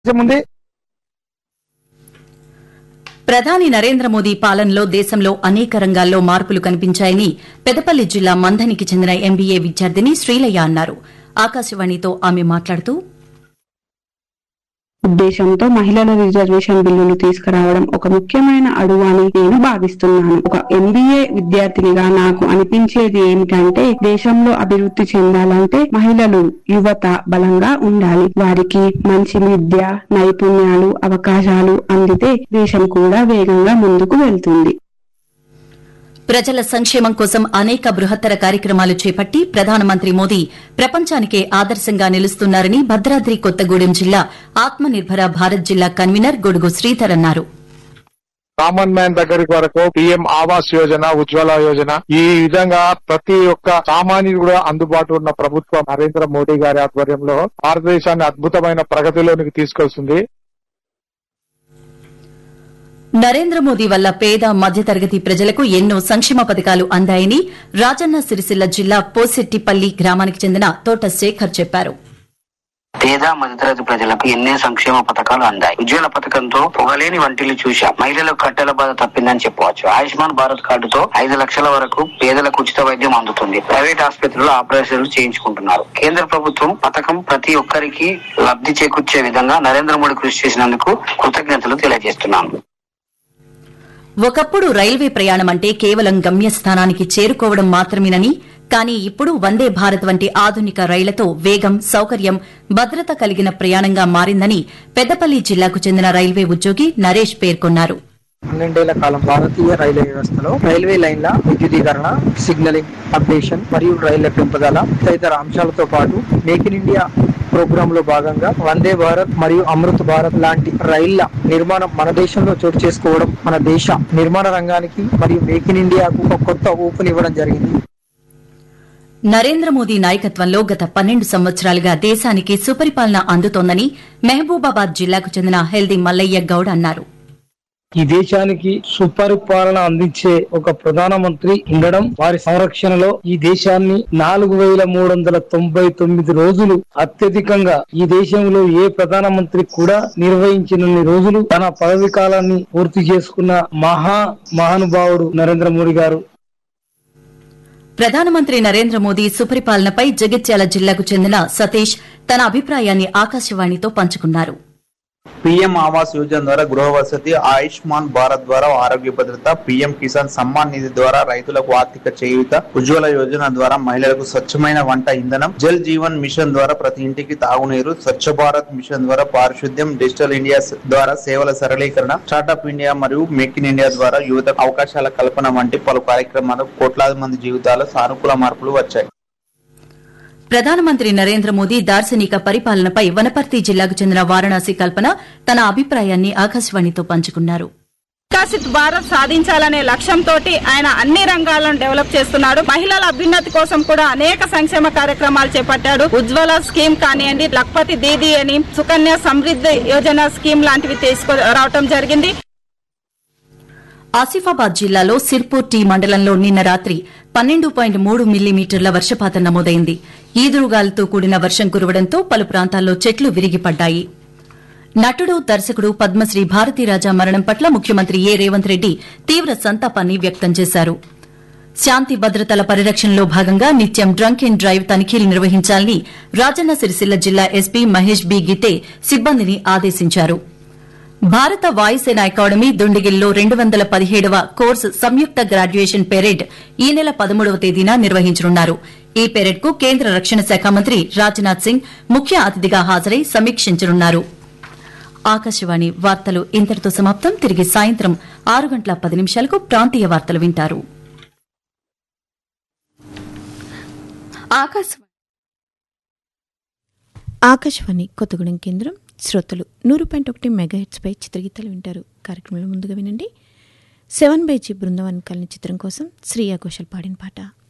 ముందే ప్రధాని నరేంద్ర మోదీ పాలనలో దేశంలో అనేక రంగాల్లో మార్పులు కనిపించాయని పెదపల్లి జిల్లా మంథనికి చెందిన ఎంబీఏ విద్యార్థిని శ్రీలయ్య అన్నారు ఆకాశవాణితో ఆమె మాట్లాడుతూ ఉద్దేశంతో మహిళల రిజర్వేషన్ బిల్లులు తీసుకురావడం ఒక ముఖ్యమైన అడుగు అని నేను భావిస్తున్నాను ఒక ఎంబీఏ విద్యార్థినిగా నాకు అనిపించేది ఏమిటంటే దేశంలో అభివృద్ధి చెందాలంటే మహిళలు యువత బలంగా ఉండాలి వారికి మంచి విద్య నైపుణ్యాలు అవకాశాలు అందితే దేశం కూడా వేగంగా ముందుకు వెళ్తుంది ప్రజల సంక్షేమం కోసం అనేక బృహత్తర కార్యక్రమాలు చేపట్టి ప్రధానమంత్రి మోదీ ప్రపంచానికే ఆదర్శంగా నిలుస్తున్నారని భద్రాద్రి కొత్తగూడెం జిల్లా ఆత్మనిర్భర భారత్ జిల్లా కన్వీనర్ గొడుగు శ్రీధర్ అన్నారు కామన్ మ్యాన్ దగ్గరికి వరకు పిఎం ఆవాస్ యోజన ఉజ్వల యోజన ఈ విధంగా ప్రతి ఒక్క సామాన్యుడు కూడా అందుబాటు ఉన్న ప్రభుత్వం నరేంద్ర మోడీ గారి ఆధ్వర్యంలో భారతదేశాన్ని అద్భుతమైన ప్రగతిలోనికి తీసుకొస్తుంది నరేంద్ర మోదీ వల్ల పేద మధ్యతరగతి ప్రజలకు ఎన్నో సంక్షేమ పథకాలు అందాయని రాజన్న సిరిసిల్ల జిల్లా పోసెట్టిపల్లి గ్రామానికి చెందిన తోట శేఖర్ చెప్పారు పేద మధ్యతరగతి ప్రజలకు ఎన్నో సంక్షేమ పథకాలు అందాయి ఉజ్వల పథకంతో పొగలేని వంటిల్లు చూశాం మహిళలకు కట్టెల బాధ తప్పిందని చెప్పవచ్చు ఆయుష్మాన్ భారత్ కార్డుతో ఐదు లక్షల వరకు పేదలకు ఉచిత వైద్యం అందుతుంది ప్రైవేట్ ఆసుపత్రుల్లో ఆపరేషన్లు చేయించుకుంటున్నారు కేంద్ర ప్రభుత్వం పథకం ప్రతి ఒక్కరికి లబ్ధి చేకూర్చే విధంగా నరేంద్ర మోడీ కృషి చేసినందుకు కృతజ్ఞతలు తెలియజేస్తున్నాను ఒకప్పుడు రైల్వే ప్రయాణం అంటే కేవలం గమ్యస్థానానికి చేరుకోవడం మాత్రమేనని కానీ ఇప్పుడు వందే భారత్ వంటి ఆధునిక రైళ్లతో వేగం సౌకర్యం భద్రత కలిగిన ప్రయాణంగా మారిందని పెద్దపల్లి జిల్లాకు చెందిన రైల్వే ఉద్యోగి నరేష్ పేర్కొన్నారు పన్నెండేళ్ల కాలం భారతీయ రైల్వే వ్యవస్థలో రైల్వే లైన్ల విద్యుదీకరణ సిగ్నలింగ్ అప్డేషన్ మరియు రైళ్ల పెంపుదల తదితర అంశాలతో పాటు మేక్ ఇన్ ఇండియా ప్రోగ్రామ్ లో భాగంగా వందే భారత్ మరియు అమృత్ భారత్ లాంటి రైళ్ల నిర్మాణం మన దేశంలో చోటు చేసుకోవడం మన దేశ నిర్మాణ రంగానికి మరియు మేక్ ఇన్ ఇండియాకు ఒక కొత్త ఊపునివ్వడం జరిగింది నరేంద్ర మోదీ నాయకత్వంలో గత పన్నెండు సంవత్సరాలుగా దేశానికి సుపరిపాలన అందుతోందని మహబూబాబాద్ జిల్లాకు చెందిన హెల్దీ మల్లయ్య గౌడ్ అన్నారు ఈ దేశానికి సుపరిపాలన అందించే ఒక ప్రధానమంత్రి ఉండడం వారి సంరక్షణలో ఈ దేశాన్ని నాలుగు వేల మూడు వందల తొంభై తొమ్మిది రోజులు అత్యధికంగా ఈ దేశంలో ఏ ప్రధానమంత్రి కూడా నిర్వహించినన్ని రోజులు తన పదవి కాలాన్ని పూర్తి చేసుకున్న మహా మహానుభావుడు నరేంద్ర మోడీ గారు ప్రధానమంత్రి నరేంద్ర మోదీ సుపరిపాలనపై జగిత్యాల జిల్లాకు చెందిన సతీష్ తన అభిప్రాయాన్ని ఆకాశవాణితో పంచుకున్నారు పీఎం ఆవాస్ యోజన ద్వారా గృహ వసతి ఆయుష్మాన్ భారత్ ద్వారా ఆరోగ్య భద్రత పీఎం కిసాన్ సమ్మాన్ నిధి ద్వారా రైతులకు ఆర్థిక చేయూత ఉజ్వల యోజన ద్వారా మహిళలకు స్వచ్ఛమైన వంట ఇంధనం జల్ జీవన్ మిషన్ ద్వారా ప్రతి ఇంటికి తాగునీరు స్వచ్ఛ భారత్ మిషన్ ద్వారా పారిశుద్ధ్యం డిజిటల్ ఇండియా ద్వారా సేవల సరళీకరణ స్టార్టప్ ఇండియా మరియు మేక్ ఇన్ ఇండియా ద్వారా యువత అవకాశాల కల్పన వంటి పలు కార్యక్రమాలు కోట్లాది మంది జీవితాల్లో సానుకూల మార్పులు వచ్చాయి ప్రధానమంత్రి నరేంద్ర మోదీ దార్శనిక పరిపాలనపై వనపర్తి జిల్లాకు చెందిన వారణాసి కల్పన తన అభిప్రాయాన్ని ఆకాశవాణితో పంచుకున్నారు వికసిత్ భారత్ సాధించాలనే లక్ష్యంతో ఆయన అన్ని రంగాలను డెవలప్ చేస్తున్నాడు మహిళల అభ్యున్నతి కోసం కూడా అనేక సంక్షేమ కార్యక్రమాలు చేపట్టాడు ఉజ్వల స్కీమ్ కానివ్వండి లక్పతి దీది అని సుకన్య సమృద్ధి యోజన స్కీమ్ లాంటివి తీసుకు రావటం జరిగింది ఆసిఫాబాద్ జిల్లాలో సిర్పూర్ టీ మండలంలో నిన్న రాత్రి పన్నెండు పాయింట్ మూడు మిల్లీమీటర్ల వర్షపాతం నమోదైంది ఈదురుగాలతో కూడిన వర్షం కురవడంతో పలు ప్రాంతాల్లో చెట్లు విరిగిపడ్డాయి నటుడు దర్శకుడు పద్మశ్రీ భారతీరాజా మరణం పట్ల ముఖ్యమంత్రి ఏ రేవంత్ రెడ్డి తీవ్ర సంతాపాన్ని వ్యక్తం చేశారు శాంతి భద్రతల పరిరక్షణలో భాగంగా నిత్యం డ్రంక్ అండ్ డ్రైవ్ తనిఖీలు నిర్వహించాలని రాజన్న సిరిసిల్ల జిల్లా ఎస్పీ మహేష్ బి గితే సిబ్బందిని ఆదేశించారు భారత వాయుసేన అకాడమీ దుండిగిల్లో రెండు వందల పదిహేడవ కోర్సు సంయుక్త గ్రాడ్యుయేషన్ పెరేడ్ ఈ నెల పదమూడవ తేదీన నిర్వహించనున్నారు ఈ పెరేడ్ కు కేంద్ర రక్షణ శాఖ మంత్రి రాజ్నాథ్ సింగ్ ముఖ్య అతిథిగా హాజరై సమీక్షించనున్నారు ఆకాశవాణి వార్తలు ఇంతటితో సమాప్తం తిరిగి సాయంత్రం ఆరు గంటల పది నిమిషాలకు ప్రాంతీయ వార్తలు వింటారు ఆకాశవాణి ఆకాశవాణి కొత్తగూడెం కేంద్రం శ్రోతలు నూరు పాయింట్ ఒకటి మెగాహెట్స్పై చిత్రగీతాలు వింటారు కార్యక్రమంలో ముందుగా వినండి seven by G Brindavan colony చిత్రం కోసం శ్రీయా ఘోషల్ పాడిన పాట